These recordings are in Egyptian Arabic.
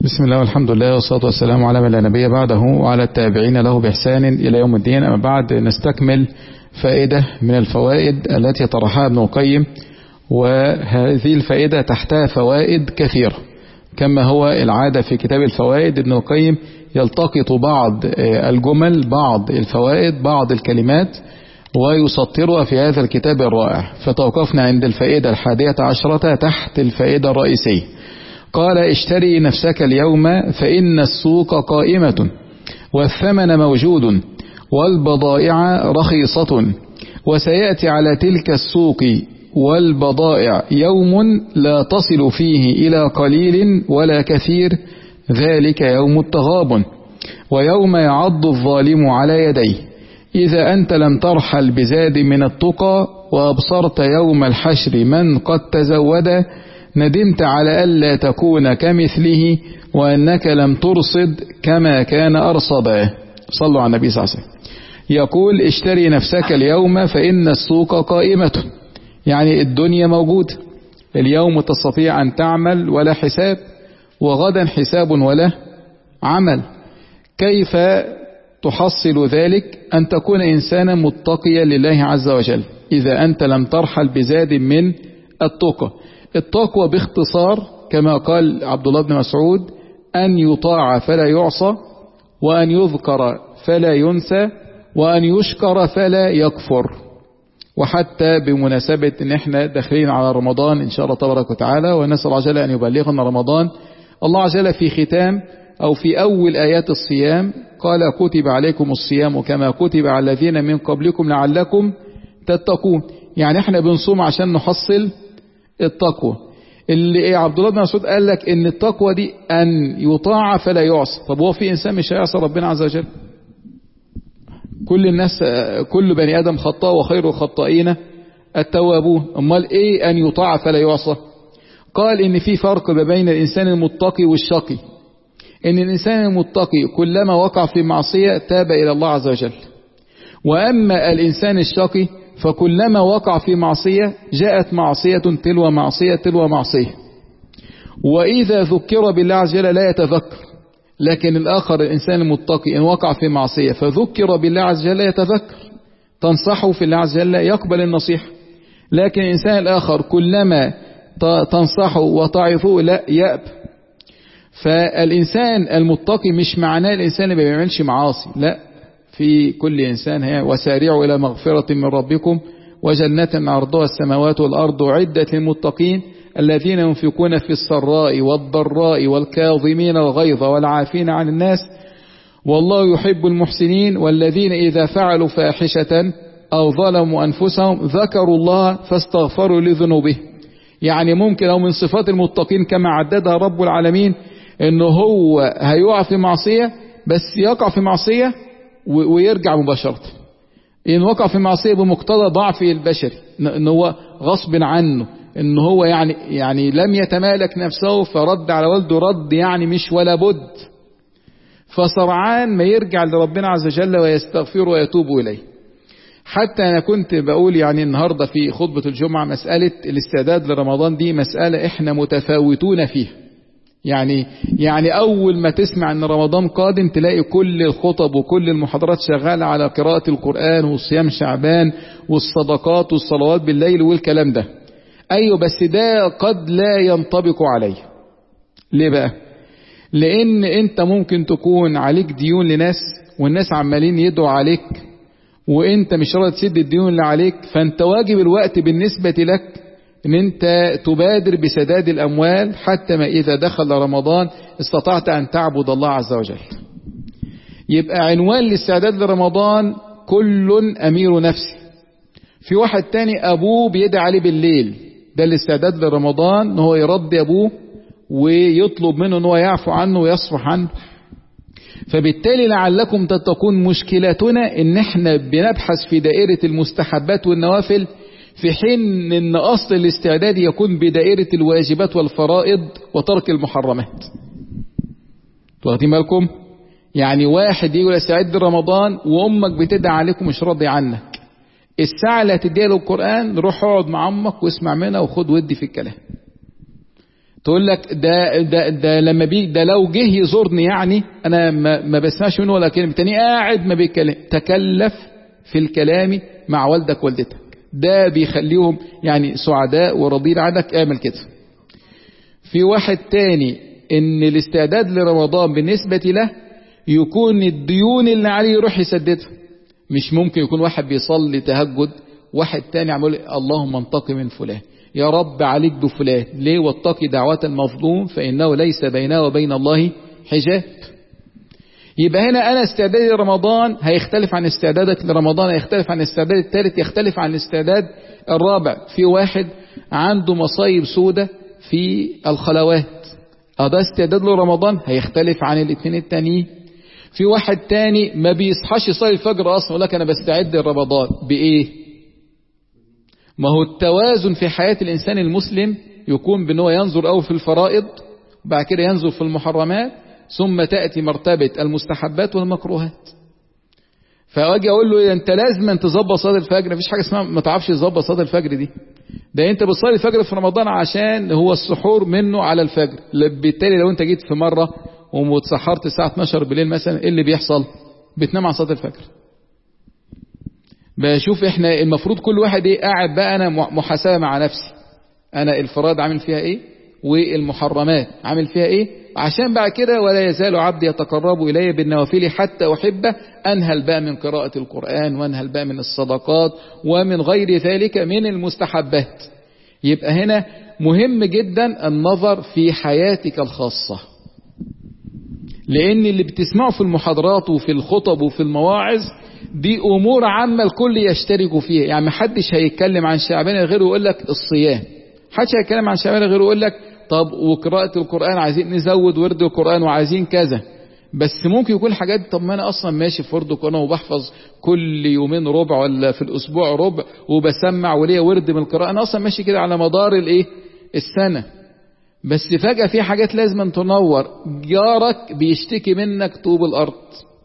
بسم الله والحمد لله والصلاة والسلام على من لا نبي بعده وعلى التابعين له بإحسان إلى يوم الدين أما بعد نستكمل فائدة من الفوائد التي طرحها ابن القيم وهذه الفائدة تحتها فوائد كثيرة كما هو العادة في كتاب الفوائد ابن القيم يلتقط بعض الجمل بعض الفوائد بعض الكلمات ويسطرها في هذا الكتاب الرائع فتوقفنا عند الفائدة الحادية عشرة تحت الفائدة الرئيسية قال اشتري نفسك اليوم فإن السوق قائمة والثمن موجود والبضائع رخيصة وسيأتي على تلك السوق والبضائع يوم لا تصل فيه إلى قليل ولا كثير ذلك يوم التغابن ويوم يعض الظالم على يديه إذا أنت لم ترحل بزاد من التقى وأبصرت يوم الحشر من قد تزود ندمت على ألا تكون كمثله وأنك لم ترصد كما كان أرصدا صلوا على النبي صلى الله عليه وسلم يقول اشتري نفسك اليوم فإن السوق قائمة يعني الدنيا موجودة اليوم تستطيع أن تعمل ولا حساب وغدا حساب ولا عمل كيف تحصل ذلك أن تكون إنسانا متقيا لله عز وجل إذا أنت لم ترحل بزاد من التقى التقوى باختصار كما قال عبد الله بن مسعود أن يطاع فلا يعصى وأن يذكر فلا ينسى وأن يشكر فلا يكفر وحتى بمناسبة ان احنا داخلين على رمضان ان شاء الله تبارك وتعالى ونسأل الله جل ان يبلغنا رمضان الله جل في ختام او في اول ايات الصيام قال كتب عليكم الصيام كما كتب على الذين من قبلكم لعلكم تتقون يعني احنا بنصوم عشان نحصل التقوى اللي ايه عبد الله بن مسعود قال لك ان التقوى دي ان يطاع فلا يعصى طب هو في انسان مش هيعصى ربنا عز وجل كل الناس كل بني ادم خطاء وخير الخطائين التوابون امال ايه ان يطاع فلا يعصى قال ان في فرق بين الانسان المتقي والشقي ان الانسان المتقي كلما وقع في معصيه تاب الى الله عز وجل واما الانسان الشقي فكلما وقع في معصية جاءت معصية تلو معصية تلو معصية وإذا ذكر بالله عز وجل لا يتذكر لكن الآخر الإنسان المتقي إن وقع في معصية فذكر بالله عز وجل يتذكر تنصحه في الله عز وجل يقبل النصيحة لكن الإنسان الآخر كلما تنصحه وتعظه لا يأب فالإنسان المتقي مش معناه الإنسان اللي ما بيعملش معاصي لا في كل إنسان هي وسارعوا إلى مغفرة من ربكم وجنة عرضها السماوات والأرض عدة للمتقين الذين ينفقون في السراء والضراء والكاظمين الغيظ والعافين عن الناس والله يحب المحسنين والذين إذا فعلوا فاحشة أو ظلموا أنفسهم ذكروا الله فاستغفروا لذنوبه يعني ممكن أو من صفات المتقين كما عددها رب العالمين إنه هو هيقع في معصية بس يقع في معصية ويرجع مباشرة إن وقع في معصية بمقتضى ضعفه البشري إن هو غصب عنه إن هو يعني يعني لم يتمالك نفسه فرد على والده رد يعني مش ولا بد فسرعان ما يرجع لربنا عز وجل ويستغفر ويتوب إليه حتى أنا كنت بقول يعني النهاردة في خطبة الجمعة مسألة الاستعداد لرمضان دي مسألة إحنا متفاوتون فيها يعني يعني أول ما تسمع أن رمضان قادم تلاقي كل الخطب وكل المحاضرات شغالة على قراءة القرآن وصيام شعبان والصدقات والصلوات بالليل والكلام ده أيوة بس ده قد لا ينطبق عليه ليه بقى لأن أنت ممكن تكون عليك ديون لناس والناس عمالين يدعوا عليك وأنت مش راضي تسد الديون اللي عليك فأنت واجب الوقت بالنسبة لك ان انت تبادر بسداد الاموال حتى ما اذا دخل رمضان استطعت ان تعبد الله عز وجل يبقى عنوان الاستعداد لرمضان كل امير نفسه في واحد تاني ابوه بيدعي عليه بالليل ده الاستعداد لرمضان ان هو يرضي ابوه ويطلب منه ان هو يعفو عنه ويصفح عنه فبالتالي لعلكم تتقون مشكلتنا ان احنا بنبحث في دائرة المستحبات والنوافل في حين ان اصل الاستعداد يكون بدائرة الواجبات والفرائض وترك المحرمات واخدين بالكم يعني واحد يقول استعد رمضان وامك بتدعي عليك ومش راضي عنك الساعة اللي هتديها له القرآن روح اقعد مع امك واسمع منها وخد ودي في الكلام تقول لك ده ده ده لما بي ده لو جه يزورني يعني انا ما, ما بسمعش منه ولا كلمه تاني قاعد ما بيتكلم تكلف في الكلام مع والدك والدتك ده بيخليهم يعني سعداء وراضين عنك اعمل كده في واحد تاني ان الاستعداد لرمضان بالنسبة له يكون الديون اللي عليه يروح يسددها مش ممكن يكون واحد بيصلي تهجد واحد تاني عمل اللهم انتقم من فلان يا رب عليك بفلان ليه واتقي دعوة المظلوم فإنه ليس بينه وبين الله حجاب يبقى هنا أنا استعدادي لرمضان هيختلف عن استعدادك لرمضان هيختلف عن الاستعداد الثالث يختلف عن الاستعداد الرابع في واحد عنده مصايب سودة في الخلوات اه ده استعداد لرمضان هيختلف عن الاثنين التانيين في واحد تاني ما بيصحاش يصلي الفجر اصلا يقول لك انا بستعد لرمضان بايه ما هو التوازن في حياة الانسان المسلم يكون بان هو ينظر او في الفرائض وبعد كده ينظر في المحرمات ثم تأتي مرتبة المستحبات والمكروهات فاجي اقول له انت لازم انت تظبط صلاه الفجر مفيش حاجه اسمها ما تعرفش تظبط صلاه الفجر دي ده انت بتصلي الفجر في رمضان عشان هو السحور منه على الفجر بالتالي لو انت جيت في مره واتسحرت الساعه 12 بالليل مثلا ايه اللي بيحصل بتنام عن صلاه الفجر بشوف احنا المفروض كل واحد ايه قاعد بقى انا محاسبه مع نفسي انا الفرائض عامل فيها ايه والمحرمات عامل فيها ايه عشان بعد كده ولا يزال عبدي يتقرب إلي بالنوافل حتى أحبه أنهل بقى من قراءة القرآن وأنهل بقى من الصدقات ومن غير ذلك من المستحبات يبقى هنا مهم جدا النظر في حياتك الخاصة لأن اللي بتسمعه في المحاضرات وفي الخطب وفي المواعظ دي أمور عامة الكل يشترك فيها يعني محدش هيتكلم عن شعبان غيره يقول لك الصيام محدش هيتكلم عن شعبان غيره يقول لك طب وقراءة القرآن عايزين نزود ورد القرآن وعايزين كذا بس ممكن يكون حاجات طب ما انا اصلا ماشي في ورد القرآن وبحفظ كل يومين ربع ولا في الاسبوع ربع وبسمع وليا ورد من القراءة انا اصلا ماشي كده على مدار الايه السنة بس فجأة في حاجات لازم تنور جارك بيشتكي منك طوب الارض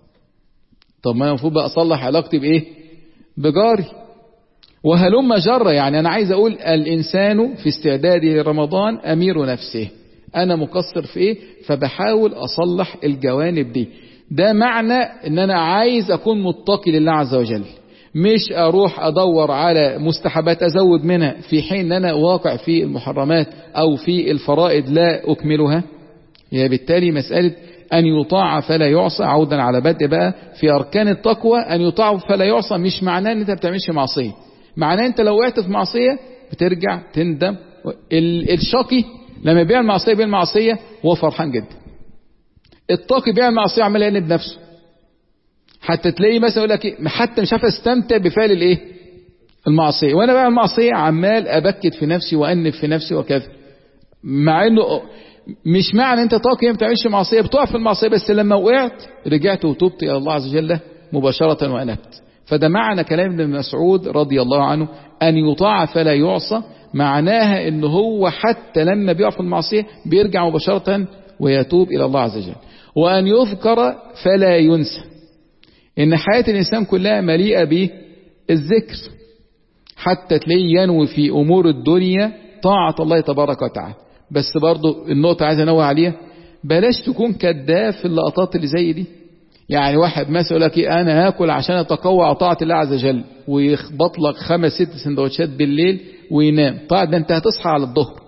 طب ما انا المفروض بقى اصلح علاقتي بايه بجاري وهلم جرة يعني أنا عايز أقول الإنسان في استعداده لرمضان أمير نفسه أنا مقصر في إيه فبحاول أصلح الجوانب دي ده معنى إن أنا عايز أكون متقي لله عز وجل مش أروح أدور على مستحبات أزود منها في حين أن أنا واقع في المحرمات أو في الفرائض لا أكملها يعني بالتالي مسألة أن يطاع فلا يعصى عودا على بدء بقى في أركان التقوى أن يطاع فلا يعصى مش معناه أن أنت بتعملش معصية معناه انت لو وقعت في معصية بترجع تندم الشقي لما بيعمل معصية بيعمل معصية هو فرحان جدا الطاقي بيعمل معصية عمال يأنب نفسه حتى تلاقيه مثلا يقول لك ايه حتى مش عارف استمتع بفعل الايه المعصية وانا بعمل معصية عمال ابكت في نفسي وانب في نفسي وكذا مع انه مش معنى انت طاقي ما بتعملش معصية بتقع في المعصية بس لما وقعت رجعت وتوبت الى الله عز وجل مباشرة وانبت فده معنى كلام ابن مسعود رضي الله عنه أن يطاع فلا يعصى معناها أن هو حتى لما بيقع في المعصية بيرجع مباشرة ويتوب إلى الله عز وجل وأن يذكر فلا ينسى إن حياة الإنسان كلها مليئة بالذكر حتى تلاقيه ينوي في أمور الدنيا طاعة الله تبارك وتعالى بس برضو النقطة عايز أنوه عليها بلاش تكون كذاب في اللقطات اللي زي دي يعني واحد مثلا يقول لك إيه انا هاكل عشان اتقوى على طاعه الله عز وجل ويخبط لك خمس ست سندوتشات بالليل وينام طيب ده انت هتصحى على الظهر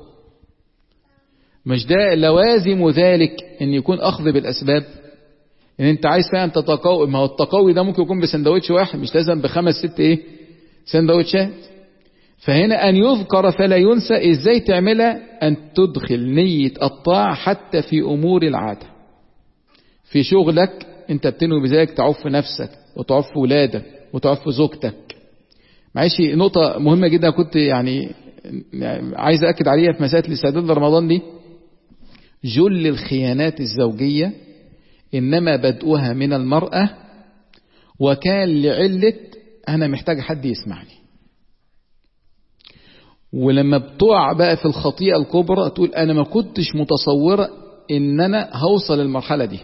مش ده لوازم ذلك ان يكون اخذ بالاسباب ان انت عايز فعلا تتقوي ما هو التقوي ده ممكن يكون بسندوتش واحد مش لازم بخمس ست ايه سندوتشات فهنا ان يذكر فلا ينسى ازاي تعملها ان تدخل نية الطاعة حتى في امور العادة في شغلك انت بتنوي بذلك تعف نفسك وتعف ولادك وتعف زوجتك معلش نقطة مهمة جدا كنت يعني عايز أكد عليها في مسألة الاستعداد لرمضان دي جل الخيانات الزوجية إنما بدؤها من المرأة وكان لعلة أنا محتاج حد يسمعني ولما بتقع بقى في الخطيئة الكبرى تقول أنا ما كنتش متصورة إن أنا هوصل المرحلة دي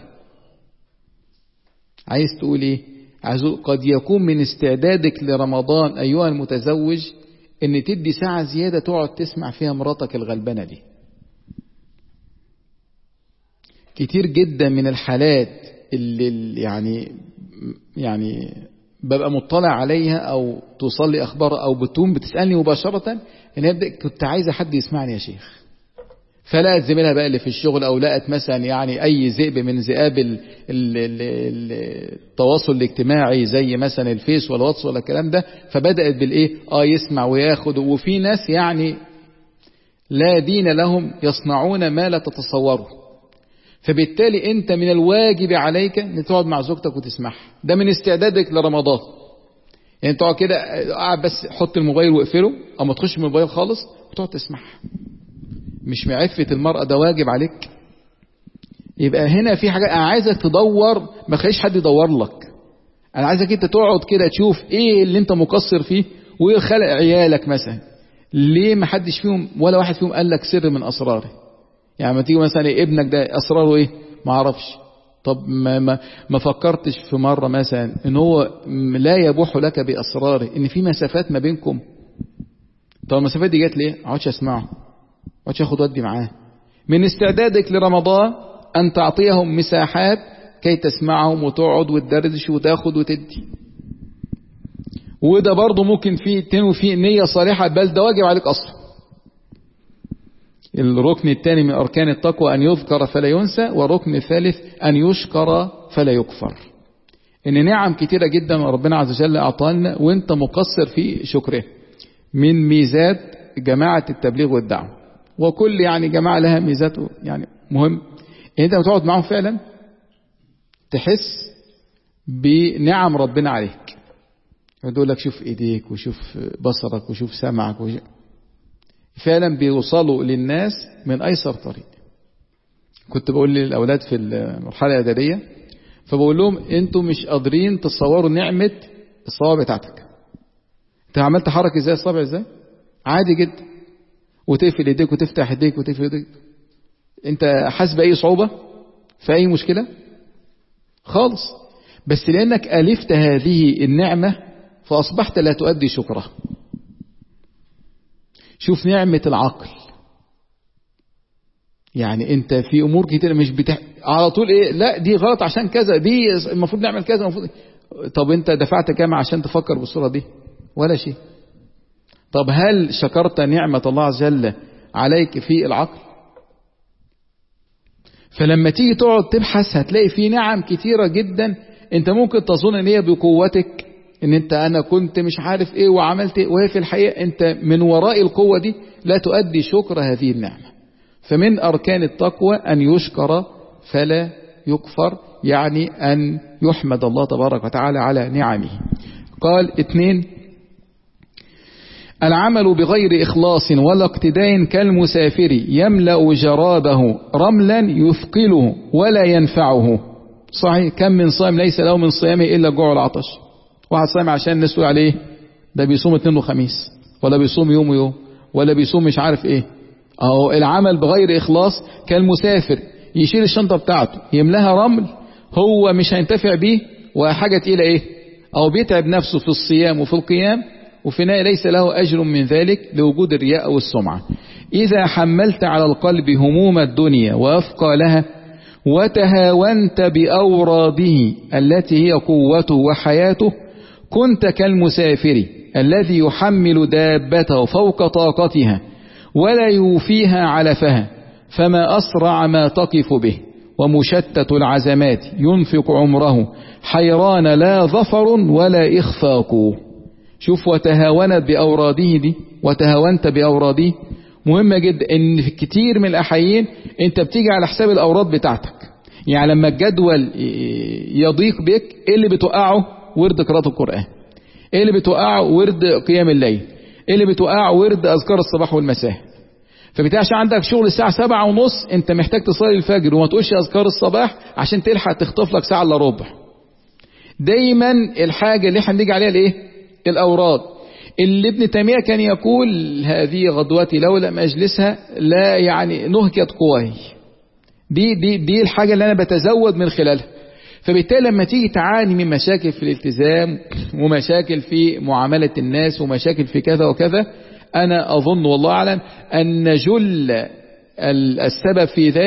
عايز تقول ايه عايز قد يكون من استعدادك لرمضان ايها المتزوج ان تدي ساعة زيادة تقعد تسمع فيها مراتك الغلبانة دي كتير جدا من الحالات اللي يعني يعني ببقى مطلع عليها او توصل لي اخبار او بتقوم بتسالني مباشره ان كنت عايزه حد يسمعني يا شيخ فلقت زميلها بقى اللي في الشغل او لقت مثلا يعني اي ذئب من ذئاب ال- ال- ال- التواصل الاجتماعي زي مثلا الفيس ولا واتس ولا الكلام ده فبدات بالايه اه يسمع وياخد وفي ناس يعني لا دين لهم يصنعون ما لا تتصوره فبالتالي انت من الواجب عليك ان تقعد مع زوجتك وتسمعها ده من استعدادك لرمضان يعني تقعد كده قاعد بس حط الموبايل واقفله او ما تخش من الموبايل خالص وتقعد تسمعها مش معفة المرأة ده واجب عليك يبقى هنا في حاجة أنا عايزك تدور ما تخليش حد يدور لك أنا عايزك أنت تقعد كده تشوف إيه اللي أنت مقصر فيه وإيه خلق عيالك مثلا ليه ما حدش فيهم ولا واحد فيهم قال لك سر من أسراره يعني ما تيجي مثلا إيه ابنك ده أسراره إيه ما أعرفش طب ما, ما, ما فكرتش في مرة مثلا إن هو لا يبوح لك بأسراره إن في مسافات ما بينكم طب المسافات دي جت ليه؟ ما اقعدش اسمعه وقتش ياخد ودي معاه من استعدادك لرمضان أن تعطيهم مساحات كي تسمعهم وتقعد وتدردش وتاخد وتدي وده برضه ممكن فيه تنوي فيه نية صالحة بل ده واجب عليك أصلا الركن الثاني من أركان التقوى أن يذكر فلا ينسى والركن الثالث أن يشكر فلا يكفر إن نعم كتيرة جدا ربنا عز وجل أعطانا وأنت مقصر في شكره من ميزات جماعة التبليغ والدعوة وكل يعني جماعة لها ميزات يعني مهم انت لما تقعد معاهم فعلا تحس بنعم ربنا عليك يقول لك شوف ايديك وشوف بصرك وشوف سمعك وشوف فعلا بيوصلوا للناس من ايسر طريق كنت بقول للاولاد في المرحله الاعداديه فبقول لهم انتوا مش قادرين تصوروا نعمه الصوابع بتاعتك انت عملت حركه ازاي الصابع ازاي عادي جدا وتقفل ايديك وتفتح ايديك وتقفل ايديك انت حاسس باي صعوبه في اي مشكله خالص بس لانك الفت هذه النعمه فاصبحت لا تؤدي شكرها شوف نعمه العقل يعني انت في امور كتير مش بتح... على طول ايه لا دي غلط عشان كذا دي المفروض نعمل كذا المفروض طب انت دفعت كام عشان تفكر بالصوره دي ولا شيء طب هل شكرت نعمة الله عز وجل عليك في العقل فلما تيجي تقعد تبحث هتلاقي في نعم كتيرة جدا انت ممكن تظن ان هي بقوتك ان انت انا كنت مش عارف ايه وعملت ايه وهي في الحقيقة انت من وراء القوة دي لا تؤدي شكر هذه النعمة فمن اركان التقوى ان يشكر فلا يكفر يعني ان يحمد الله تبارك وتعالى على نعمه قال اثنين العمل بغير إخلاص ولا اقتداء كالمسافر يملأ جرابه رملا يثقله ولا ينفعه صحيح كم من صائم ليس له من صيامه إلا جوع العطش واحد صائم عشان الناس تقول عليه ده بيصوم اثنين وخميس ولا بيصوم يوم ويوم ولا بيصوم مش عارف ايه اهو العمل بغير إخلاص كالمسافر يشيل الشنطة بتاعته يملاها رمل هو مش هينتفع بيه وحاجة تقيلة ايه او بيتعب نفسه في الصيام وفي القيام وفي النهاية ليس له أجر من ذلك لوجود الرياء والسمعة إذا حملت على القلب هموم الدنيا وأثقالها وتهاونت بأوراده التي هي قوته وحياته كنت كالمسافر الذي يحمل دابته فوق طاقتها ولا يوفيها علفها فما أسرع ما تقف به ومشتت العزمات ينفق عمره حيران لا ظفر ولا إخفاق شوف وتهاونت بأوراده دي وتهاونت بأوراده مهمة جدا ان في كتير من الأحيين انت بتيجي على حساب الأوراد بتاعتك يعني لما الجدول يضيق بك ايه اللي بتوقعه ورد قراءة القرآن ايه اللي بتوقعه ورد قيام الليل ايه اللي بتوقعه ورد أذكار الصباح والمساء فبالتالي عشان عندك شغل الساعة سبعة ونص انت محتاج تصلي الفجر وما تقولش أذكار الصباح عشان تلحق تخطف لك ساعة الا ربع دايما الحاجة اللي احنا بنيجي عليها الايه الأوراد اللي ابن تيمية كان يقول هذه غدوتي لو لم أجلسها لا يعني نهكت قواي دي, دي, دي الحاجة اللي أنا بتزود من خلالها فبالتالي لما تيجي تعاني من مشاكل في الالتزام ومشاكل في معاملة الناس ومشاكل في كذا وكذا أنا أظن والله أعلم أن جل السبب في ذلك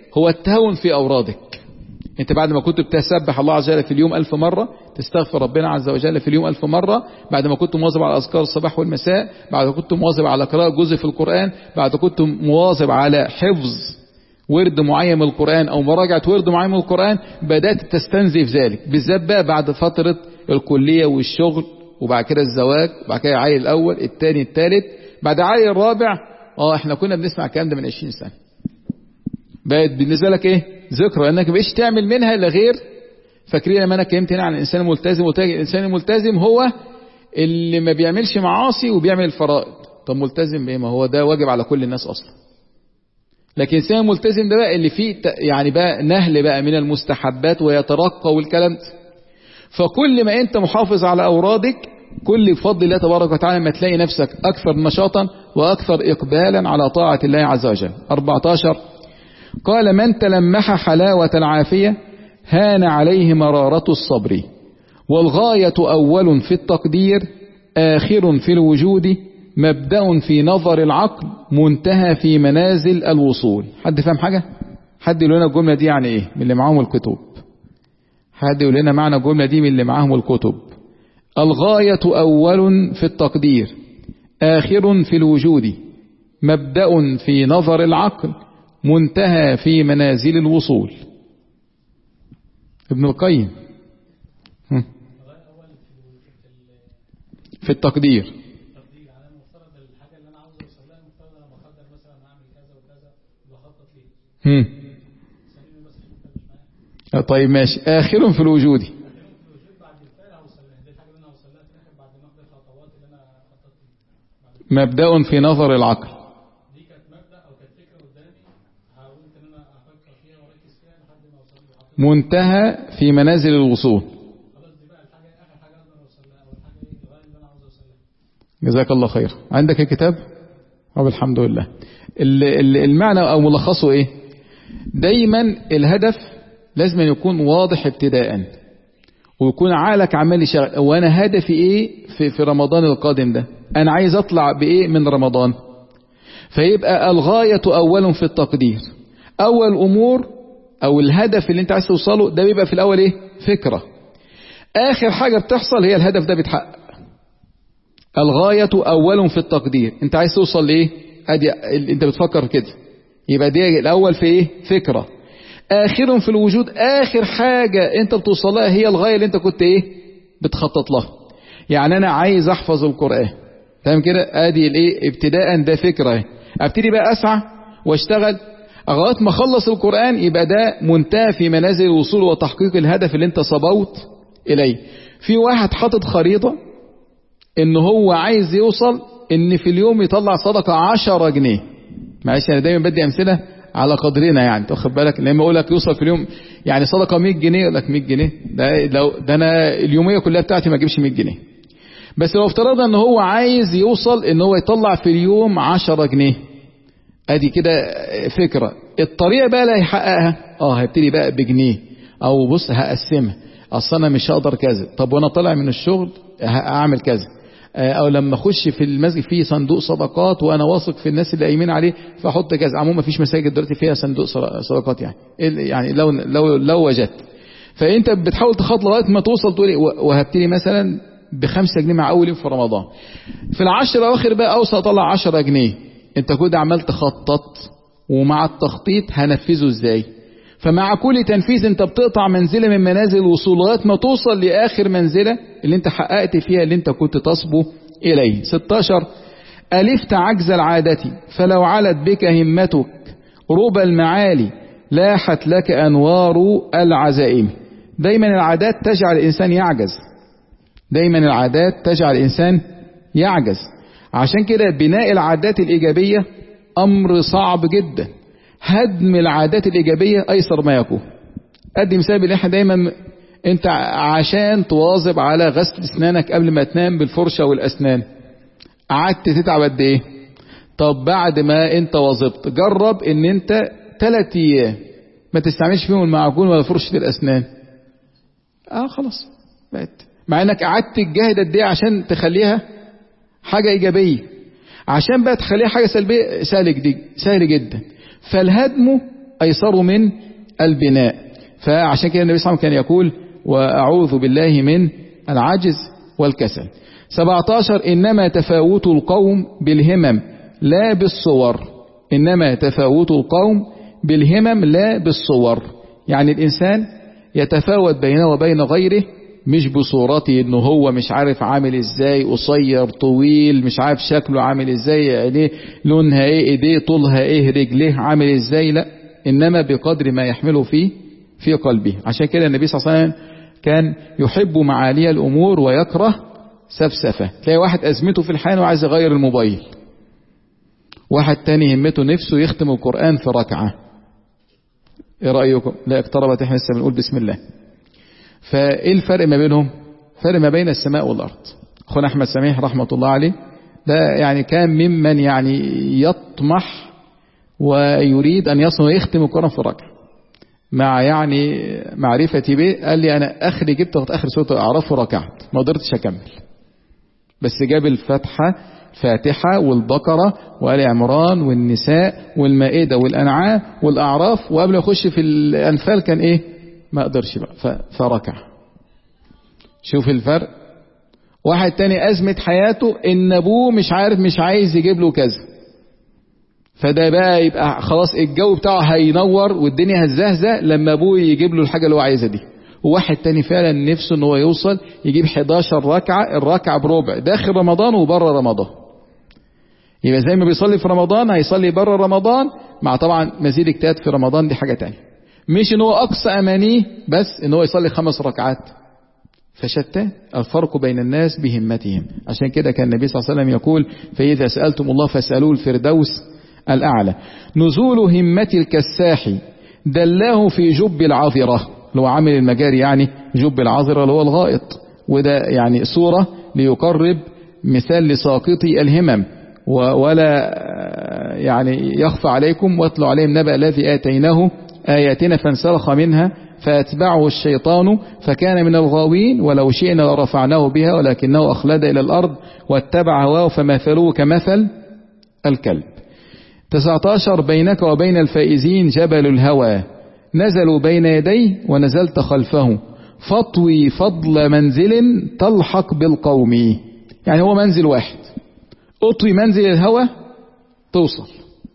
هو التهاون في أورادك انت بعد ما كنت بتسبح الله عز وجل في اليوم ألف مرة تستغفر ربنا عز وجل في اليوم ألف مرة بعد ما كنت مواظب على أذكار الصباح والمساء بعد ما كنت مواظب على قراءة جزء في القرآن بعد ما كنت مواظب على حفظ ورد معين من القرآن أو مراجعة ورد معين من القرآن بدأت تستنزف ذلك بالذات بقى بعد فترة الكلية والشغل وبعد كده الزواج وبعد كده العيل الأول الثاني الثالث بعد العيل الرابع اه احنا كنا بنسمع الكلام ده من 20 سنة بقت بالنسبة لك ايه ذكرى لانك بقيتش تعمل منها الا غير فاكرين لما انا اتكلمت هنا عن الانسان الملتزم قلت الانسان الملتزم هو اللي ما بيعملش معاصي وبيعمل الفرائض طب ملتزم بايه ما هو ده واجب على كل الناس اصلا لكن الانسان الملتزم ده بقى اللي فيه يعني بقى نهل بقى من المستحبات ويترقى والكلام ده فكل ما انت محافظ على اورادك كل بفضل الله تبارك وتعالى ما تلاقي نفسك اكثر نشاطا واكثر اقبالا على طاعه الله عز وجل 14 قال من تلمح حلاوة العافية هان عليه مرارة الصبر والغاية أول في التقدير آخر في الوجود مبدأ في نظر العقل منتهى في منازل الوصول حد فاهم حاجة؟ حد يقول لنا الجملة دي يعني ايه من اللي معاهم الكتب حد يقول لنا معنى الجملة دي من اللي معاهم الكتب الغاية أول في التقدير آخر في الوجود مبدأ في نظر العقل منتهى في منازل الوصول ابن القيم في التقدير هم. طيب ماشي آخر في الوجود مبدأ في نظر العقل منتهى في منازل الوصول جزاك الله خير عندك الكتاب طب الحمد لله المعنى او ملخصه ايه دايما الهدف لازم يكون واضح ابتداء ويكون عقلك عمال يشتغل وانا هدفي ايه في, في رمضان القادم ده انا عايز اطلع بايه من رمضان فيبقى الغاية اولا في التقدير اول امور او الهدف اللي انت عايز توصله ده بيبقى في الاول ايه فكرة اخر حاجة بتحصل هي الهدف ده بيتحقق الغاية اولا في التقدير انت عايز توصل لايه ادي انت بتفكر كده يبقى دي الاول في ايه فكرة اخر في الوجود اخر حاجة انت بتوصل لها هي الغاية اللي انت كنت ايه بتخطط لها يعني انا عايز احفظ القرآن تمام كده ادي الايه ابتداء ده فكرة اهي ابتدي بقى اسعى واشتغل لغايه ما اخلص القرآن يبقى ده منتهى في منازل الوصول وتحقيق الهدف اللي انت صبوت اليه في واحد حاطط خريطة ان هو عايز يوصل ان في اليوم يطلع صدقة عشرة جنيه معلش انا دايما بدي امثلة على قدرنا يعني تاخد بالك لما اقول لك يوصل في اليوم يعني صدقة 100 جنيه يقول لك 100 جنيه ده لو ده انا اليومية كلها بتاعتي ما اجيبش 100 جنيه بس لو افترضنا ان هو عايز يوصل ان هو يطلع في اليوم 10 جنيه ادي كده فكرة الطريقة بقى اللي هيحققها اه هيبتدي بقى بجنيه او بص هقسمها اصل انا مش هقدر كذا طب وانا طالع من الشغل هعمل كذا او لما اخش في المسجد في صندوق صدقات وانا واثق في الناس اللي قايمين عليه فاحط كذا عموما مفيش مساجد دلوقتي فيها صندوق صدقات يعني يعني لو لو لو وجدت فانت بتحاول تخاط لغايه ما توصل تقول وهبتدي مثلا بخمسة جنيه مع اول يوم في رمضان في العشر اواخر بقى اوصل اطلع 10 جنيه انت كده عمال تخطط ومع التخطيط هنفذه ازاي فمع كل تنفيذ انت بتقطع منزلة من منازل الوصول لغايه ما توصل لاخر منزلة اللي انت حققت فيها اللي انت كنت تصبو اليه 16 ألفت عجز العادة فلو علت بك همتك ربى المعالي لاحت لك أنوار العزائم دايما العادات تجعل الإنسان يعجز دايما العادات تجعل الإنسان يعجز عشان كده بناء العادات الإيجابية أمر صعب جدا هدم العادات الإيجابية أيسر ما يكون أدي مثال اللي احنا دايما انت عشان تواظب على غسل اسنانك قبل ما تنام بالفرشة والأسنان قعدت تتعب قد ايه طب بعد ما انت واظبت جرب ان انت ثلاث ايام ما تستعملش فيهم المعجون ولا فرشة الأسنان اه خلاص بقت مع انك قعدت تجاهد قد ايه عشان تخليها حاجة إيجابية عشان بقى تخليها حاجة سلبية سهل جدا سهل جدا فالهدم أيسر من البناء فعشان كده النبي صلى الله عليه وسلم كان يقول وأعوذ بالله من العجز والكسل 17 إنما تفاوت القوم بالهمم لا بالصور إنما تفاوت القوم بالهمم لا بالصور يعني الإنسان يتفاوت بينه وبين غيره مش بصورته انه هو مش عارف عامل ازاي قصير طويل مش عارف شكله عامل ازاي عينيه لونها ايه ايديه طولها ايه رجليه عامل ازاي لا انما بقدر ما يحمله فيه في قلبه عشان كده النبي صلى الله عليه وسلم كان يحب معالي الامور ويكره سفسفه تلاقي واحد ازمته في الحياه وعايز يغير الموبايل واحد تاني همته نفسه يختم القران في ركعه ايه رايكم لا اقتربت احنا لسه بنقول بسم الله فايه الفرق ما بينهم فرق ما بين السماء والارض اخونا احمد سميح رحمه الله عليه ده يعني كان ممن يعني يطمح ويريد ان يصل ويختم القران في ركعه مع يعني معرفتي به قال لي انا اخري جبت اخر سوره الاعراف وركعت ما قدرتش اكمل بس جاب الفاتحه الفاتحة والبقرة وآل عمران والنساء والمائدة والأنعام والأعراف وقبل ما يخش في الأنفال كان إيه ما قدرش بقى فركع شوف الفرق واحد تاني أزمة حياته إن أبوه مش عارف مش عايز يجيب له كذا فده بقى يبقى خلاص الجو بتاعه هينور والدنيا هتزهزه لما أبوه يجيب له الحاجة اللي هو عايزها دي وواحد تاني فعلا نفسه ان هو يوصل يجيب 11 ركعة الركعة بربع داخل رمضان وبره رمضان يبقى زي ما بيصلي في رمضان هيصلي بره رمضان مع طبعا مزيد اجتهاد في رمضان دي حاجة تانية مش ان هو اقصى امانيه بس ان هو يصلي خمس ركعات فشتان الفرق بين الناس بهمتهم عشان كده كان النبي صلى الله عليه وسلم يقول فإذا سألتم الله فاسألوه الفردوس الأعلى نزول همة الكساح دلاه في جب العذرة اللي هو عامل المجاري يعني جب العذرة اللي هو الغائط وده يعني صورة ليقرب مثال لساقطي الهمم ولا يعني يخفى عليكم واتلوا عليهم نبأ الذي آتيناه آياتنا فانسلخ منها فأتبعه الشيطان فكان من الغاوين ولو شئنا لرفعناه بها ولكنه أخلد إلى الأرض واتبع هواه فمثلوه كمثل الكلب 19 بينك وبين الفائزين جبل الهوى نزلوا بين يديه ونزلت خلفه فاطوي فضل منزل تلحق بالقوم يعني هو منزل واحد اطوي منزل الهوى توصل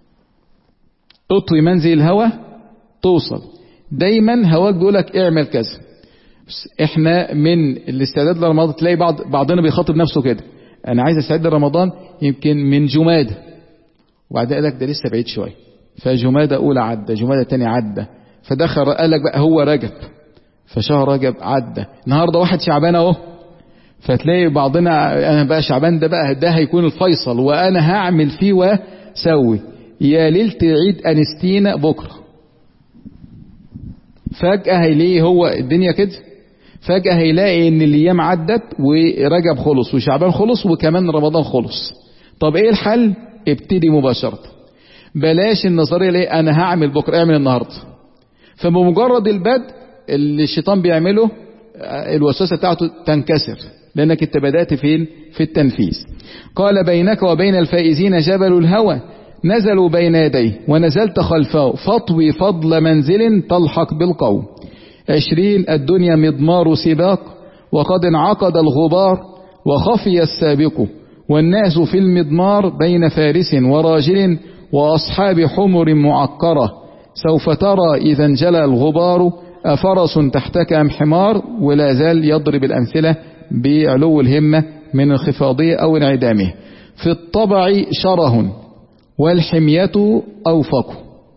اطوي منزل الهوى توصل دايما هواك بيقولك اعمل كذا بس احنا من الاستعداد لرمضان تلاقي بعض بعضنا بيخاطب نفسه كده انا عايز استعد لرمضان يمكن من جمادة وبعدين قال لك ده لسه بعيد شويه فجمادة اولى عدى جمادة تاني عدى فدخل قال لك بقى هو رجب فشهر رجب عدى النهارده واحد شعبان اهو فتلاقي بعضنا انا بقى شعبان ده بقى ده هيكون الفيصل وانا هعمل فيه وسوي يا ليله عيد انستينا بكره فجاه هيلاقي هو الدنيا كده فجاه هيلاقي ان الايام عدت ورجب خلص وشعبان خلص وكمان رمضان خلص طب ايه الحل ابتدي مباشره بلاش النظريه ليه انا هعمل بكره اعمل النهارده فبمجرد البدء اللي الشيطان بيعمله الوسوسه بتاعته تنكسر لانك انت بدات فين في التنفيذ قال بينك وبين الفائزين جبل الهوى نزلوا بين يديه ونزلت خلفه فاطوي فضل منزل تلحق بالقوم عشرين الدنيا مضمار سباق وقد انعقد الغبار وخفي السابق والناس في المضمار بين فارس وراجل وأصحاب حمر معقرة سوف ترى إذا انجلى الغبار أفرس تحتك أم حمار ولا زال يضرب الأمثلة بعلو الهمة من انخفاضه أو انعدامه في الطبع شره والحمية أوفق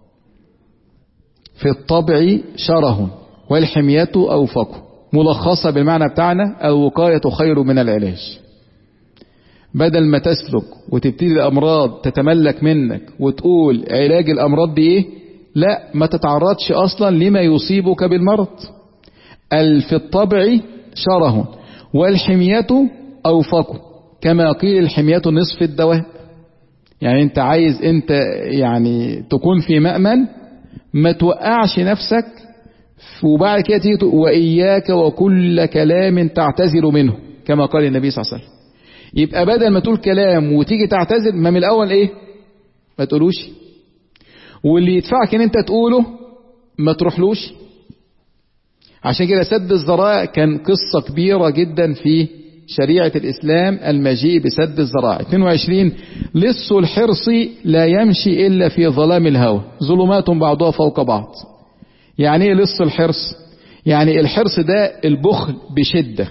في الطبع شره والحمية أوفق ملخصة بالمعنى بتاعنا الوقاية خير من العلاج بدل ما تسلك وتبتدي الأمراض تتملك منك وتقول علاج الأمراض دي إيه لا ما تتعرضش أصلا لما يصيبك بالمرض في الطبع شره والحمية أوفق كما قيل الحمية نصف الدواء يعني انت عايز انت يعني تكون في مأمن ما توقعش نفسك وبعد كده تيجي وإياك وكل كلام تعتذر منه كما قال النبي صلى الله عليه وسلم يبقى بدل ما تقول كلام وتيجي تعتذر ما من الأول إيه ما تقولوش واللي يدفعك ان انت تقوله ما تروحلوش عشان كده سد الذرائع كان قصة كبيرة جدا في شريعة الإسلام المجيء بسد الذرائع 22 لص الحرص لا يمشي إلا في ظلام الهوى ظلمات بعضها فوق بعض يعني ايه لص الحرص يعني الحرص ده البخل بشدة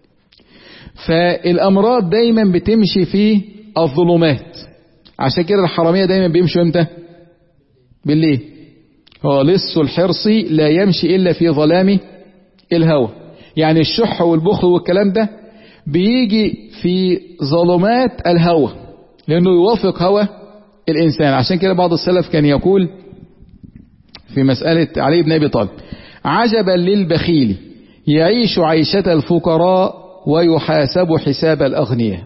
فالأمراض دايما بتمشي في الظلمات عشان كده الحرامية دايما بيمشوا امتى بالليل هو لص الحرص لا يمشي إلا في ظلام الهوى يعني الشح والبخل والكلام ده بيجي في ظلمات الهوى لأنه يوافق هوى الإنسان عشان كده بعض السلف كان يقول في مسألة علي بن أبي طالب عجبا للبخيل يعيش عيشة الفقراء ويحاسب حساب الأغنياء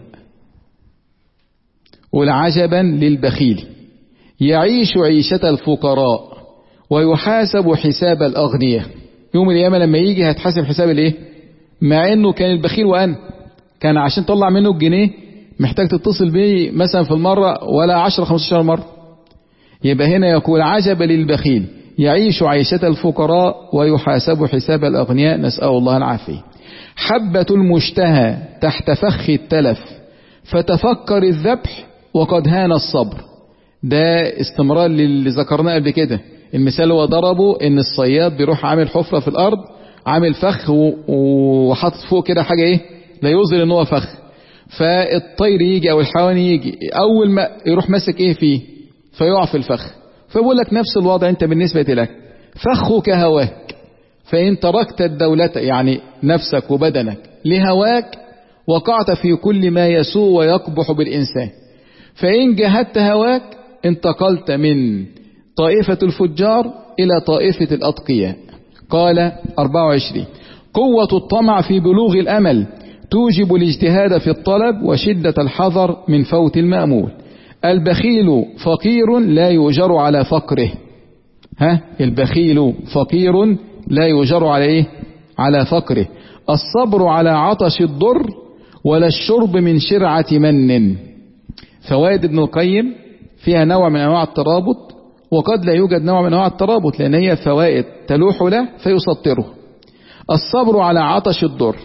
والعجبا للبخيل يعيش عيشة الفقراء ويحاسب حساب الأغنياء يوم القيامة لما يجي هتحاسب حساب الايه مع انه كان البخيل وأنا كان عشان تطلع منه الجنيه محتاج تتصل بيه مثلا في المرة ولا 10 15 مرة يبقى هنا يقول عجب للبخيل يعيش عيشة الفقراء ويحاسب حساب الأغنياء نسأل الله العافية حبة المشتهى تحت فخ التلف فتفكر الذبح وقد هان الصبر ده استمرار للي ذكرناه قبل كده المثال هو ضربه ان الصياد بيروح عامل حفرة في الارض عامل فخ وحاطط فوق كده حاجة ايه لا يظهر ان هو فخ فالطير يجي او الحيوان يجي اول ما يروح ماسك ايه فيه فيقع في الفخ فبقول لك نفس الوضع انت بالنسبة لك فخك هواك فإن تركت الدولة يعني نفسك وبدنك لهواك وقعت في كل ما يسوء ويقبح بالإنسان فإن جهدت هواك انتقلت من طائفة الفجار إلى طائفة الأتقياء قال 24 قوة الطمع في بلوغ الأمل توجب الاجتهاد في الطلب وشدة الحذر من فوت المأمول البخيل فقير لا يؤجر على فقره ها البخيل فقير لا يؤجر على ايه على فقره الصبر على عطش الضر ولا الشرب من شرعة من فوائد ابن القيم فيها نوع من انواع الترابط وقد لا يوجد نوع من انواع الترابط لان هي فوائد تلوح له فيسطره الصبر على عطش الضر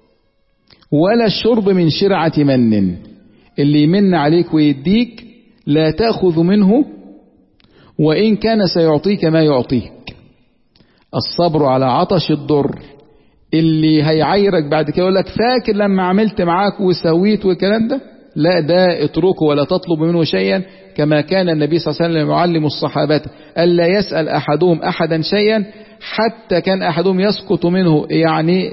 ولا الشرب من شرعة من اللي يمن عليك ويديك لا تأخذ منه وإن كان سيعطيك ما يعطيك الصبر على عطش الضر اللي هيعايرك بعد كده يقول لك فاكر لما عملت معاك وسويت والكلام ده لا ده اتركه ولا تطلب منه شيئا كما كان النبي صلى الله عليه وسلم يعلم الصحابة ألا يسأل أحدهم أحدا شيئا حتى كان أحدهم يسقط منه يعني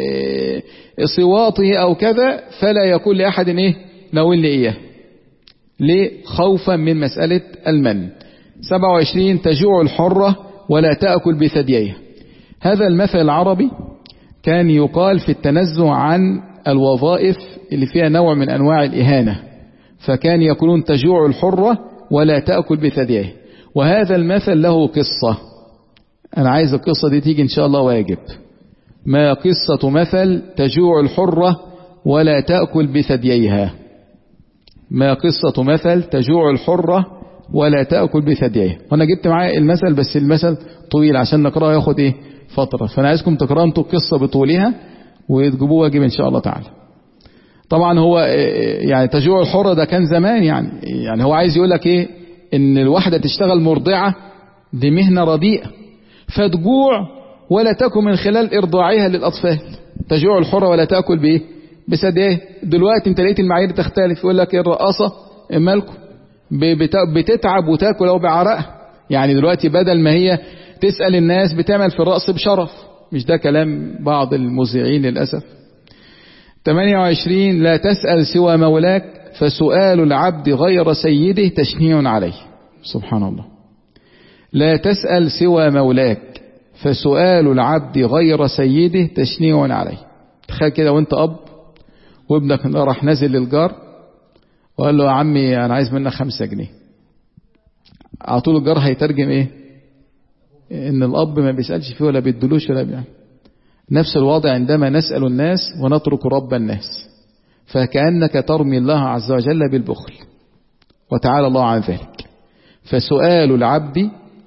صواته أو كذا فلا يقول لأحد إيه ناولني إياه ليه خوفا من مسألة المن 27 تجوع الحرة ولا تأكل بثدييها هذا المثل العربي كان يقال في التنزه عن الوظائف اللي فيها نوع من أنواع الإهانة فكان يقولون تجوع الحرة ولا تأكل بثدييها وهذا المثل له قصة أنا عايز القصة دي تيجي إن شاء الله واجب ما قصة مثل تجوع الحرة ولا تأكل بثدييها ما قصة مثل تجوع الحرة ولا تأكل بثدييها وانا جبت معايا المثل بس المثل طويل عشان نقرأه ياخد ايه فترة فانا عايزكم تقرأوا انتوا القصة بطولها وتجيبوه واجب ان شاء الله تعالى طبعا هو يعني تجوع الحرة ده كان زمان يعني يعني هو عايز يقول لك ايه ان الواحدة تشتغل مرضعة دي مهنة رديئة فتجوع ولا تكن من خلال ارضاعها للاطفال تجوع الحرة ولا تأكل بايه بثدييها دلوقتي انت لقيت المعايير تختلف يقول لك الرقاصة مالكم بتتعب وتاكل او بعرقها يعني دلوقتي بدل ما هي تسأل الناس بتعمل في الرأس بشرف مش ده كلام بعض المذيعين للأسف 28 لا تسأل سوى مولاك فسؤال العبد غير سيده تشنيع عليه سبحان الله لا تسأل سوى مولاك فسؤال العبد غير سيده تشنيع عليه تخيل كده وانت أب وابنك راح نازل للجار وقال له يا عمي انا عايز منك خمسة جنيه على طول الجار هيترجم ايه ان الاب ما بيسألش فيه ولا بيدلوش ولا بيعمل نفس الوضع عندما نسأل الناس ونترك رب الناس فكأنك ترمي الله عز وجل بالبخل وتعالى الله عن ذلك فسؤال العبد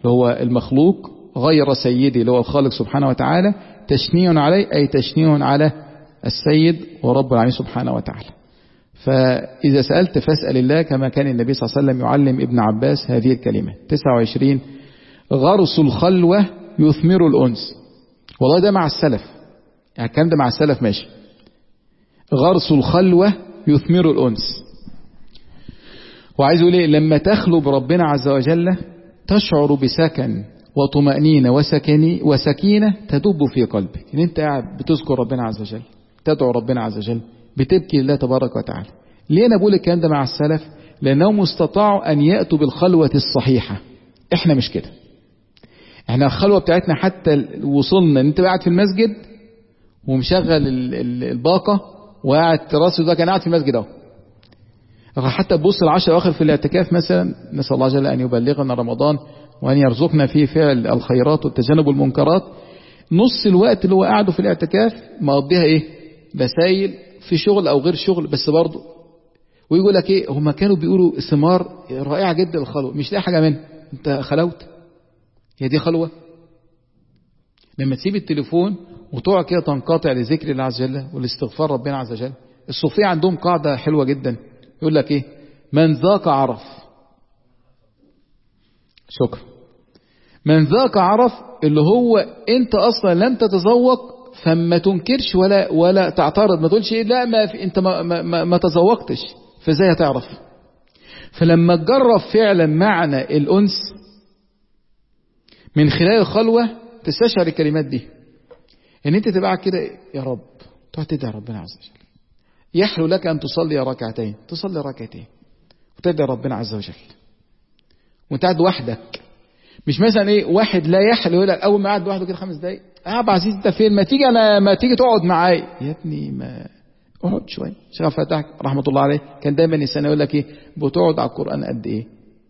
اللي هو المخلوق غير سيدي اللي هو الخالق سبحانه وتعالى تشنيع عليه أي تشنيع على السيد ورب العالمين سبحانه وتعالى فإذا سألت فاسأل الله كما كان النبي صلى الله عليه وسلم يعلم ابن عباس هذه الكلمة 29 غرس الخلوة يثمر الأنس والله ده مع السلف يعني الكلام ده مع السلف ماشي غرس الخلوة يثمر الأنس وعايز يقول ايه لما تخلو بربنا عز وجل تشعر بسكن وطمأنينة وسكني وسكينة تدب في قلبك ان انت قاعد بتذكر ربنا عز وجل تدعو ربنا عز وجل بتبكي لله تبارك وتعالى ليه انا بقول الكلام ده مع السلف لانهم استطاعوا ان ياتوا بالخلوه الصحيحه احنا مش كده احنا الخلوه بتاعتنا حتى وصلنا ان انت قاعد في المسجد ومشغل الباقه وقاعد راسه ده كان قاعد في المسجد اهو حتى تبص العشر الاواخر في الاعتكاف مثلا نسال الله جل ان يبلغنا رمضان وان يرزقنا فيه فعل الخيرات والتجنب المنكرات نص الوقت اللي هو قاعده في الاعتكاف مقضيها ايه بسايل في شغل او غير شغل بس برضه ويقول لك ايه هما كانوا بيقولوا ثمار رائعه جدا الخلوه مش لاقي حاجه منها انت خلوت هي دي خلوه لما تسيب التليفون وتقعد كده تنقطع لذكر الله عز وجل والاستغفار ربنا عز وجل الصوفيه عندهم قاعده حلوه جدا يقول لك ايه من ذاق عرف شكرا من ذاق عرف اللي هو انت اصلا لم تتذوق فما تنكرش ولا ولا تعترض ما تقولش ايه لا ما في انت ما, ما, ما تذوقتش فازاي هتعرف فلما تجرب فعلا معنى الانس من خلال الخلوه تستشعر الكلمات دي ان انت تبقى كده يا رب تقعد تدعي ربنا عز وجل يحلو لك ان تصلي ركعتين تصلي ركعتين وتدعي ربنا عز وجل وانت قاعد وحدك مش مثلا ايه واحد لا يحلو يقول لك اول ما قعد لوحده كده خمس دقايق اه ابو عزيز انت فين ما تيجي انا ما تيجي تقعد معايا يا ابني ما اقعد شويه شيخ فتح رحمه الله عليه كان دايما الانسان يقول لك ايه بتقعد على القران قد ايه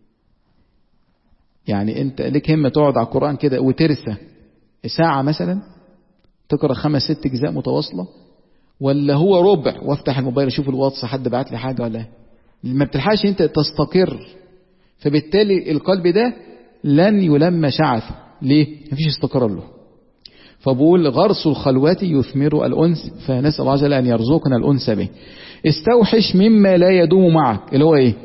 يعني انت ليك همه تقعد على القران كده وترسى ساعه مثلا تقرا خمس ست اجزاء متواصله ولا هو ربع وافتح الموبايل اشوف الواتس حد بعت لي حاجه ولا ما بتلحقش انت تستقر فبالتالي القلب ده لن يلم شعثه ليه مفيش استقرار له فبقول غرس الخلوة يثمر الأنس فنسأل الله جل أن يرزقنا الأنس به استوحش مما لا يدوم معك اللي هو إيه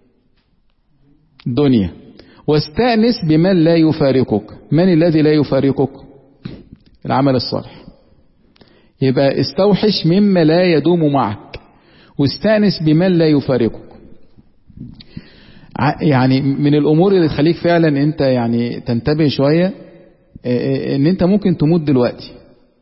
دنيا واستأنس بمن لا يفارقك من الذي لا يفارقك العمل الصالح يبقى استوحش مما لا يدوم معك واستأنس بمن لا يفارقك يعني من الامور اللي تخليك فعلا انت يعني تنتبه شويه ان انت ممكن تموت دلوقتي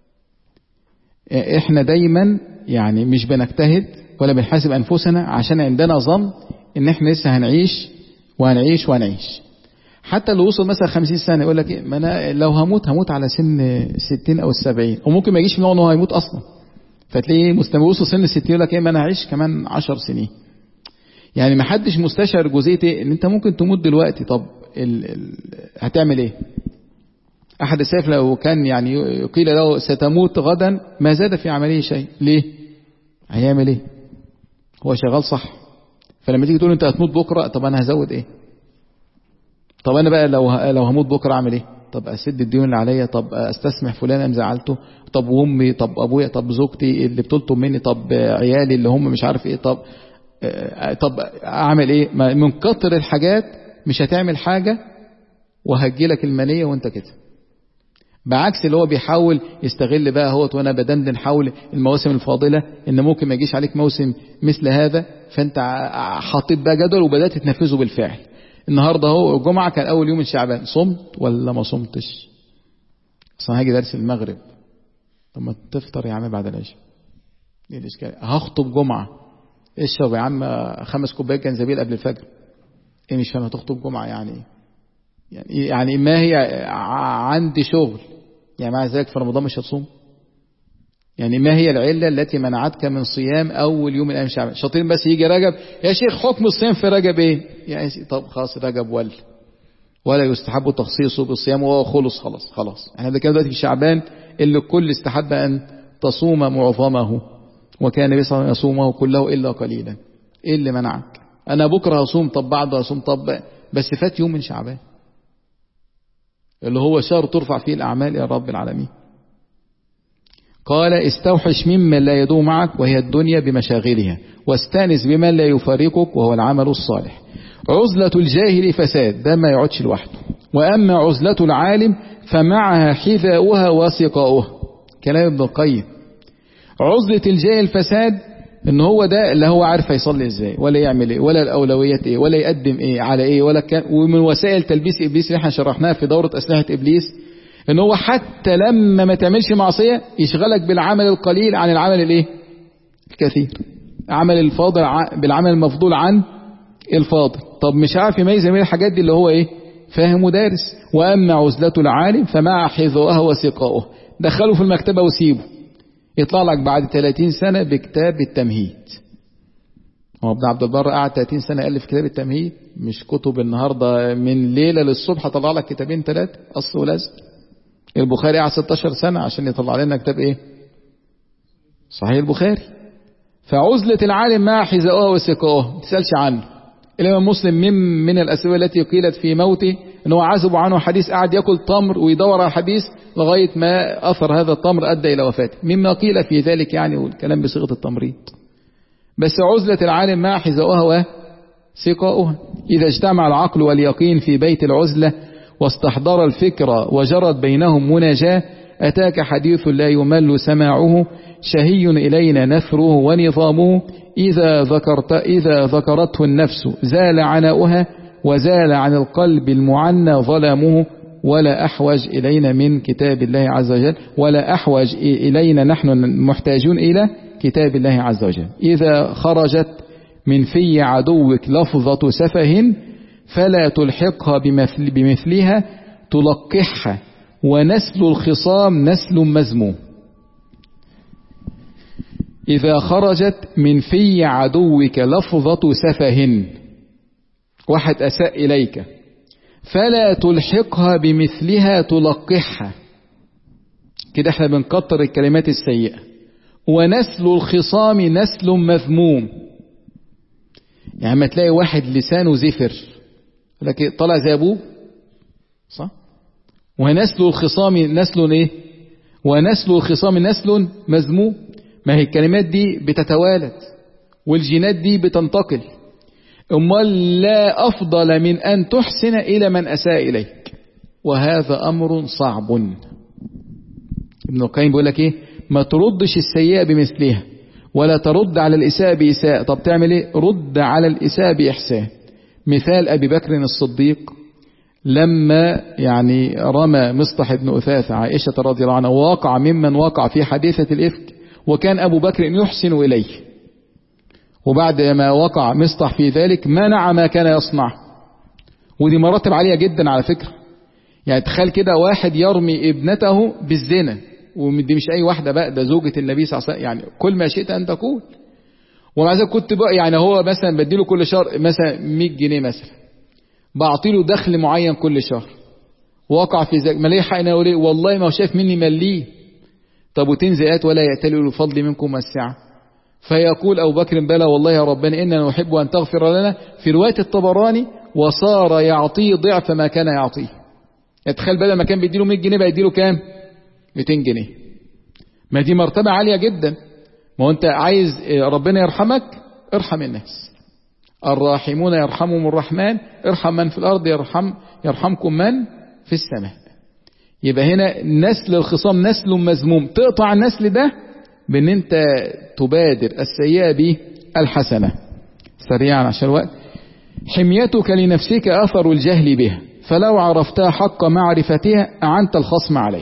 احنا دايما يعني مش بنجتهد ولا بنحاسب انفسنا عشان عندنا ظن ان احنا لسه هنعيش وهنعيش وهنعيش حتى اللي وصل مثلا 50 سنه يقول لك ما انا لو هموت هموت على سن 60 او 70 وممكن ما يجيش في ان هو هيموت اصلا فتلاقيه مستمر وصل سن 60 يقول لك ايه ما انا هعيش كمان 10 سنين يعني ما حدش مستشعر جزئيه ايه ان انت ممكن تموت دلوقتي طب ال ال هتعمل ايه احد السيف لو كان يعني قيل له ستموت غدا ما زاد في عمله شيء ليه هيعمل ايه هو شغال صح فلما تيجي تقول انت هتموت بكره طب انا هزود ايه طب انا بقى لو لو هموت بكره اعمل ايه طب اسد الديون اللي عليا طب استسمح فلان ام زعلته طب وامي طب ابويا طب زوجتي اللي بتطلب مني طب عيالي اللي هم مش عارف ايه طب طب اعمل ايه من كتر الحاجات مش هتعمل حاجة وهتجيلك المنية وانت كده بعكس اللي هو بيحاول يستغل بقى هو وانا بدندن حول المواسم الفاضلة ان ممكن ما يجيش عليك موسم مثل هذا فانت حاطط بقى جدول وبدأت تنفذه بالفعل النهاردة هو الجمعة كان اول يوم من شعبان صمت ولا ما صمتش اصلا هاجي درس المغرب طب ما تفطر يا عم بعد العشاء ايه الاشكال هخطب جمعه اشرب يا عم خمس كوبايات جنزبيل قبل الفجر ايه مش فاهم هتخطب جمعه يعني ايه يعني يعني ما هي عندي شغل يعني مع ذلك في رمضان مش هتصوم يعني ما هي العلة التي منعتك من صيام أول يوم من أيام شعبان شاطرين بس يجي رجب يا شيخ حكم الصيام في رجب إيه يعني طب خلاص رجب ول ولا يستحب تخصيصه بالصيام وهو خلص خلاص خلاص احنا ده كده دلوقتي في شعبان اللي الكل استحب أن تصوم معظمه وكان النبي صلى الله عليه وسلم يصومه كله إلا قليلا إيه اللي منعك أنا بكرة هصوم طب بعده هصوم طب بس فات يوم من شعبان اللي هو شهر ترفع فيه الأعمال يا رب العالمين قال استوحش ممن لا يدوم معك وهي الدنيا بمشاغلها واستانس بمن لا يفارقك وهو العمل الصالح عزلة الجاهل فساد ده ما يقعدش لوحده وأما عزلة العالم فمعها حذاؤها وسقاؤها كلام ابن القيم عزلة الجاهل فساد ان هو ده اللي هو عارف هيصلي ازاي ولا يعمل ايه ولا الاولويات ايه ولا يقدم ايه على ايه ولا كان ومن وسائل تلبيس ابليس اللي احنا شرحناها في دورة اسلحة ابليس ان هو حتى لما ما تعملش معصية يشغلك بالعمل القليل عن العمل الايه الكثير عمل الفاضل بالعمل المفضول عن الفاضل طب مش عارف يميز بين الحاجات دي اللي هو ايه فاهم ودارس واما عزلة العالم فمع حذوها وسقاؤه دخله في المكتبة وسيبه يطلع لك بعد 30 سنة بكتاب التمهيد هو ابن عبد البر قعد 30 سنة ألف كتاب التمهيد مش كتب النهاردة من ليلة للصبح طلع لك كتابين ثلاثة أصل ولازم البخاري قعد 16 سنة عشان يطلع لنا كتاب ايه صحيح البخاري فعزلة العالم مع حذاؤه وسقاؤه ما تسألش عنه الإمام مسلم من من الأسباب التي قيلت في موته ان هو عزب عنه حديث قعد ياكل تمر ويدور على حديث لغاية ما أثر هذا التمر أدى إلى وفاته مما قيل في ذلك يعني والكلام بصيغة التمريض بس عزلة العالم مع حذاؤها وسقاؤها إذا اجتمع العقل واليقين في بيت العزلة واستحضر الفكرة وجرت بينهم مناجاة أتاك حديث لا يمل سماعه شهي إلينا نثره ونظامه إذا ذكرت إذا ذكرته النفس زال عناؤها وزال عن القلب المعنى ظلامه ولا أحوج إلينا من كتاب الله عز وجل ولا أحوج إلينا نحن محتاجون إلى كتاب الله عز وجل إذا خرجت من في عدوك لفظة سفه فلا تلحقها بمثل بمثلها تلقحها ونسل الخصام نسل مذموم إذا خرجت من في عدوك لفظة سفه واحد أساء إليك فلا تلحقها بمثلها تلقحها كده احنا بنكتر الكلمات السيئة ونسل الخصام نسل مذموم يعني ما تلاقي واحد لسانه زفر لكن طلع زي ابوه صح ونسل الخصام نسل ايه ونسل الخصام نسل مذموم ما هي الكلمات دي بتتوالد والجينات دي بتنتقل امال لا افضل من ان تحسن الى من اساء اليك وهذا امر صعب ابن القيم بيقول لك ايه ما تردش السيئه بمثلها ولا ترد على الاساءه باساءه طب تعمل ايه رد على الاساءه باحسان مثال ابي بكر الصديق لما يعني رمى مصطح بن أثاث عائشة رضي الله عنها ووقع ممن وقع في حادثة الإفك وكان أبو بكر يحسن إليه وبعد ما وقع مصطح في ذلك منع ما كان يصنع ودي مراتب عالية جدا على فكرة يعني تخيل كده واحد يرمي ابنته بالزنا ودي مش أي واحدة بقى ده زوجة النبي صلى الله عليه وسلم يعني كل ما شئت أن تقول ومع ذلك كنت بقى يعني هو مثلا بديله كل شهر مثلا 100 جنيه مثلا بعطيله دخل معين كل شهر وقع في ذلك ما ليه حق انا اقول والله ما هو شايف مني مليه طب وتنزل آيات ولا يأتلي الفضل منكم السعة فيقول أبو بكر بلى والله يا ربنا إننا نحب أن تغفر لنا في رواية الطبراني وصار يعطيه ضعف ما كان يعطيه يتخيل بدل ما كان بيديله 100 جنيه بقى يديله كام 200 جنيه ما دي مرتبة عالية جدا ما هو انت عايز ربنا يرحمك ارحم الناس الراحمون يرحمهم الرحمن ارحم من في الأرض يرحم يرحمكم من في السماء يبقى هنا نسل الخصام نسل مذموم تقطع النسل ده بان انت تبادر السيئة بالحسنة سريعا عشان الوقت حميتك لنفسك أثر الجهل بها فلو عرفتها حق معرفتها أعنت الخصم عليه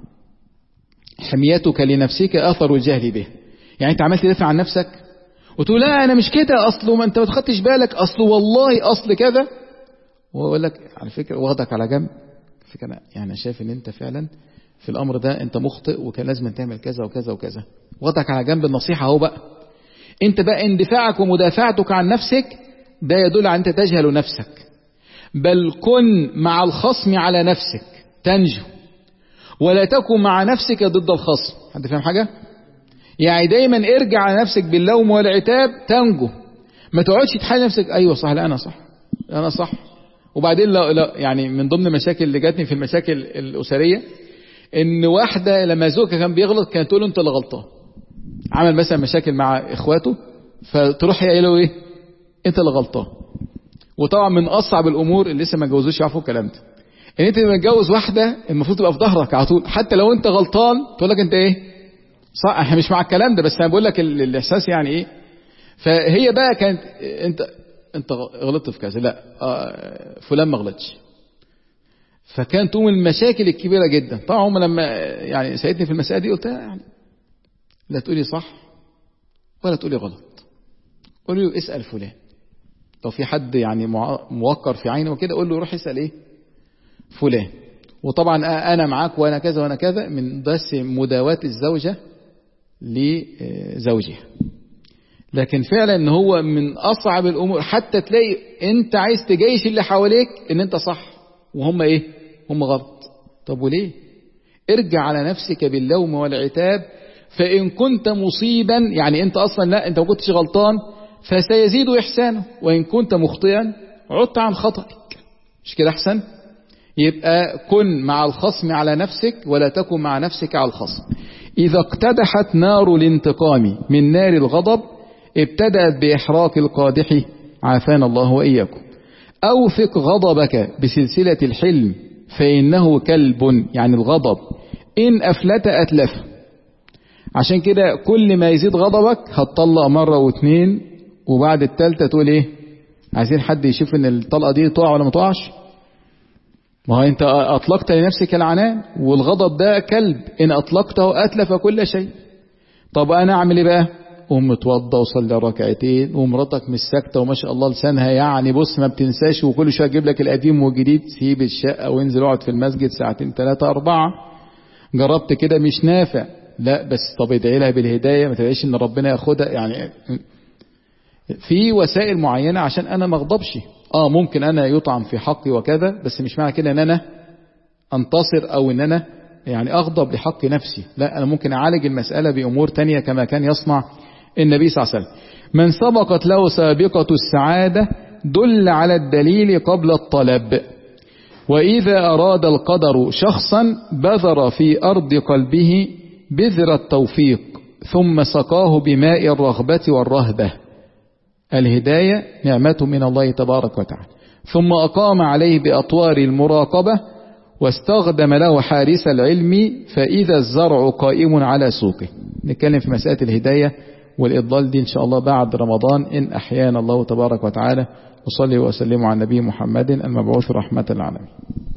حميتك لنفسك أثر الجهل به يعني أنت عملت تدافع عن نفسك وتقول لا أنا مش كده أصله ما أنت ما تخدتش بالك أصله والله أصل كذا وأقول لك على فكرة واخدك على جنب فكرة أنا يعني شايف إن أنت فعلا في الأمر ده أنت مخطئ وكان لازم تعمل كذا وكذا وكذا واخدك على جنب النصيحة أهو بقى أنت بقى اندفاعك ومدافعتك عن نفسك ده يدل على أنت تجهل نفسك بل كن مع الخصم على نفسك تنجو ولا تكن مع نفسك ضد الخصم حد فاهم حاجة يعني دايما ارجع على نفسك باللوم والعتاب تنجو ما تقعدش تحل نفسك ايوه صح لا انا صح انا صح وبعدين لا لا يعني من ضمن المشاكل اللي جاتني في المشاكل الاسريه ان واحده لما زوجها كان بيغلط كانت تقول له انت اللي غلطان عمل مثلا مشاكل مع اخواته فتروح هي له ايه انت اللي غلطان وطبعا من اصعب الامور اللي لسه ما اتجوزوش يعرفوا الكلام ده ان انت لما تتجوز واحده المفروض تبقى في ظهرك على طول حتى لو انت غلطان تقول لك انت ايه صح احنا مش مع الكلام ده بس انا بقول لك ال- الاحساس يعني ايه فهي بقى كانت انت انت غلطت في كذا لا آه، فلان ما غلطش فكانت تقوم المشاكل الكبيره جدا طبعا هم لما يعني سالتني في المساله دي قلت لها يعني لا تقولي صح ولا تقولي غلط قولي له اسال فلان لو في حد يعني مع- موقر في عينه وكده قول له روح اسال ايه فلان وطبعا انا معاك وانا كذا وانا كذا من بس مداواة الزوجة لزوجها لكن فعلا ان هو من اصعب الامور حتى تلاقي انت عايز تجيش اللي حواليك ان انت صح وهم ايه هم غلط طب وليه ارجع على نفسك باللوم والعتاب فان كنت مصيبا يعني انت اصلا لا انت ما كنتش غلطان فسيزيد احسانه وان كنت مخطئا عدت عن خطأك مش كده احسن يبقى كن مع الخصم على نفسك ولا تكن مع نفسك على الخصم إذا اقتدحت نار الانتقام من نار الغضب ابتدأت بإحراق القادح عافانا الله وإياكم أوثق غضبك بسلسلة الحلم فإنه كلب يعني الغضب إن أفلت أتلف عشان كده كل ما يزيد غضبك هتطلق مرة واتنين وبعد التالتة تقول ايه عايزين حد يشوف ان الطلقة دي تقع ولا ما تقعش ما هو انت اطلقت لنفسك العنان والغضب ده كلب ان اطلقته اتلف كل شيء طب انا اعمل ايه بقى قوم اتوضى وصلي ركعتين ومراتك مش ساكته وما شاء الله لسانها يعني بص ما بتنساش وكل شويه تجيب لك القديم والجديد سيب الشقه وانزل اقعد في المسجد ساعتين ثلاثه اربعه جربت كده مش نافع لا بس طب ادعي لها بالهدايه ما تلاقيش ان ربنا ياخدها يعني في وسائل معينه عشان انا ما اغضبش اه ممكن انا يطعم في حقي وكذا بس مش معنى كده ان انا انتصر او ان انا يعني اغضب لحق نفسي لا انا ممكن اعالج المسألة بامور تانية كما كان يصنع النبي صلى الله عليه وسلم من سبقت له سابقة السعادة دل على الدليل قبل الطلب وإذا أراد القدر شخصا بذر في أرض قلبه بذر التوفيق ثم سقاه بماء الرغبة والرهبة الهداية نعمة من الله تبارك وتعالى ثم أقام عليه بأطوار المراقبة واستخدم له حارس العلم فإذا الزرع قائم على سوقه نتكلم في مسألة الهداية والإضلال دي إن شاء الله بعد رمضان إن أحيانا الله تبارك وتعالى وصلي وسلم على النبي محمد المبعوث رحمة العالمين